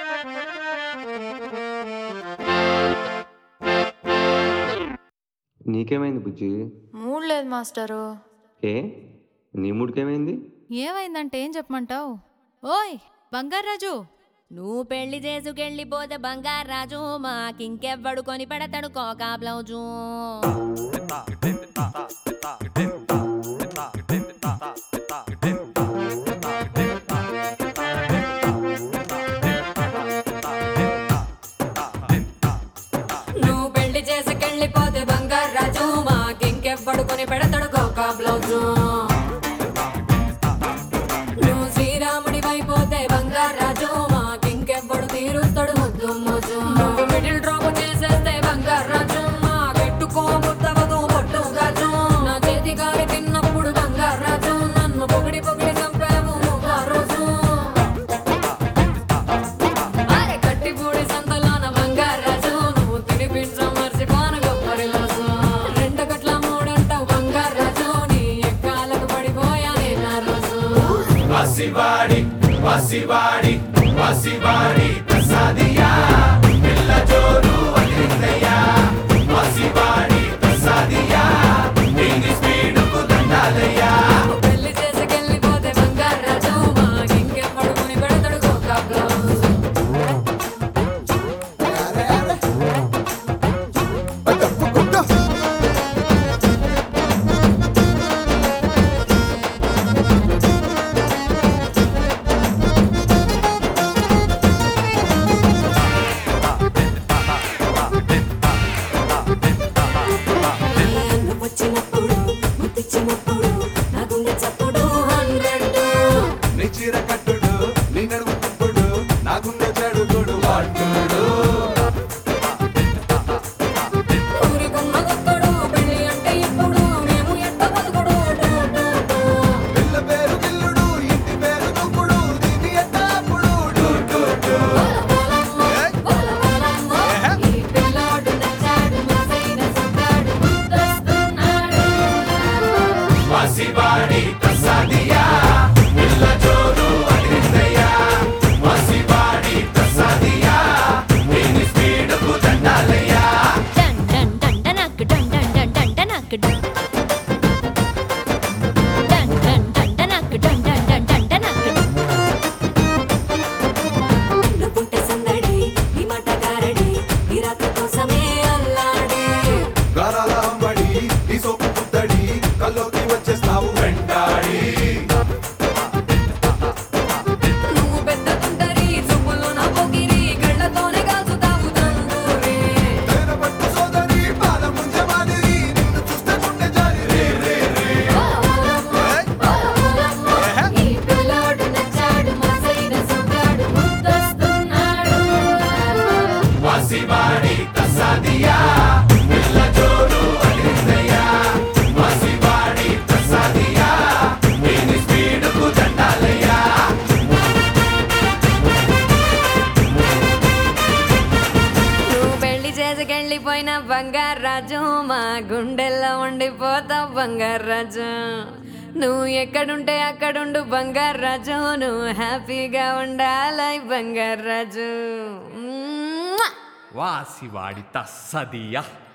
నీకేమైంది బుజ్జి మూడ్ లేదు మాస్టరు ఏ నీ మూడికేమైంది ఏమైందంటే ఏం చెప్పమంటావు ఓయ్ బంగారాజు నువ్వు పెళ్లి చేసుకెళ్ళిపోతే బంగారాజు మాకింకెవ్వడు కొని పెడతాడు కోకా బ్లౌజు నువ్వు పెళ్లి చేసుకెళ్ళిపోతే బంగారాజు మాకింకెవ్వడు కొని పెడతాడు కోకా బ్లౌజు నువ్వు శ్రీరాముడి వైపోతే బంగారాజు మాకింకెవ్వడు తీరుస్తాడు ముద్దు మోజు నువ్వు మిడిల్ డ్రాప్ చేసేస్తే బంగారాజు మాకెట్టుకోబుద్దవదు పొట్టు గాజు నా చేతి గాలి తిన్నప్పుడు బంగారాజు నన్ను పొగిడి పొగిడి చంపావు ఆ రోజు అరే కట్టి పూడి సంతలోన బంగారాజు నువ్వు తినిపించం మర్చిపోను గొప్పరి రోజు రెండు గట్ల మూడంటావు బంగారాజు నీ ఎక్కాలకు పడిపోయా నేను ఆ రోజు పసివాడి పసివాడి పసివాడి ప్రసాదియా పిల్ల జోరు వదిలిందయ్యా పసివాడి ప్రసాదియా దీని స్పీడుకు దండాలయ్యా పెళ్లి చేసుకెళ్ళిపోతే బంగారాజు మాకింకెప్పుడు ముని పెడతాడు కోకా బ్లౌజ్ వచ్చినప్పుడు ముద్దిచ్చినప్పుడు నా గుండె చప్పుడు హండ్రెడ్ నీ చీర కట్టుడు నీ నడుము తిప్పుడు నా గుండె చెడుగుడు వాటుడు ఊరి గుమ్మ గొప్పడు పెళ్లి అంటే ఇప్పుడు మేము ఎంత బతుకుడు డు, డు, డు. పిల్ల పేరు గిల్లుడు ఇంటి పేరు దుక్కుడు దీని ఎత్తాపుడు డు, డు, డు. బోల బోలమ్మ, ఈ పిల్లోడు నచ్చాడు మసైన సుట్టాడు ముద్దొస్తున్నాడు పసివాడి ప్రసాదియా పిల్ల జోరు వదిలిందయ్యా పసివాడి ప్రసాదియా దీని స్పీడుకు దండాలయ్యా డన్ డన్ డన్ డనక్ డన్ డన్ డన్ డన్ డనక్ డన్ డన్ డన్ డన్ డనక్ డన్ డన్ డన్ డన్ డనక్ నువ్వుంటే సందడి ఈ మాట గారడి ఈ రాత్రి కోసమే అల్లాడి గారాల అంబడి నీ సోపు పుత్తడి కల్లోకి వచ్చేస్తావు వెంటాడి నువ్వు పెద్ద తుంటరి చూపులు నా పొగిరి కళ్ళతోనే కాల్చుతావు తందూరి తేనె పట్టు సోదరి పాల ముంజ మాదిరి నిన్ను చూస్తే గుండె జారి రే రే రే ఈ పిల్లోడు నచ్చాడు మసైన సుట్టాడు ముద్దొస్తున్నాడు పసివాడి ప్రసాదియా పిల్ల జోరు వదిలిందయ్యా పసివాడి ప్రసాదియా దీని స్పీడుకు దండాలయ్యా నువ్వు పెళ్లి చేసుకెళ్ళిపోయిన బంగారాజు మా గుండెల్లో ఉండిపోతావు బంగారాజు నువ్వు ఎక్కడుంటే అక్కడుండు బంగారాజు నువ్వు హ్యాపీగా ఉండాలి బంగారాజు మ్మ్. వాసివాడి తస్సదియ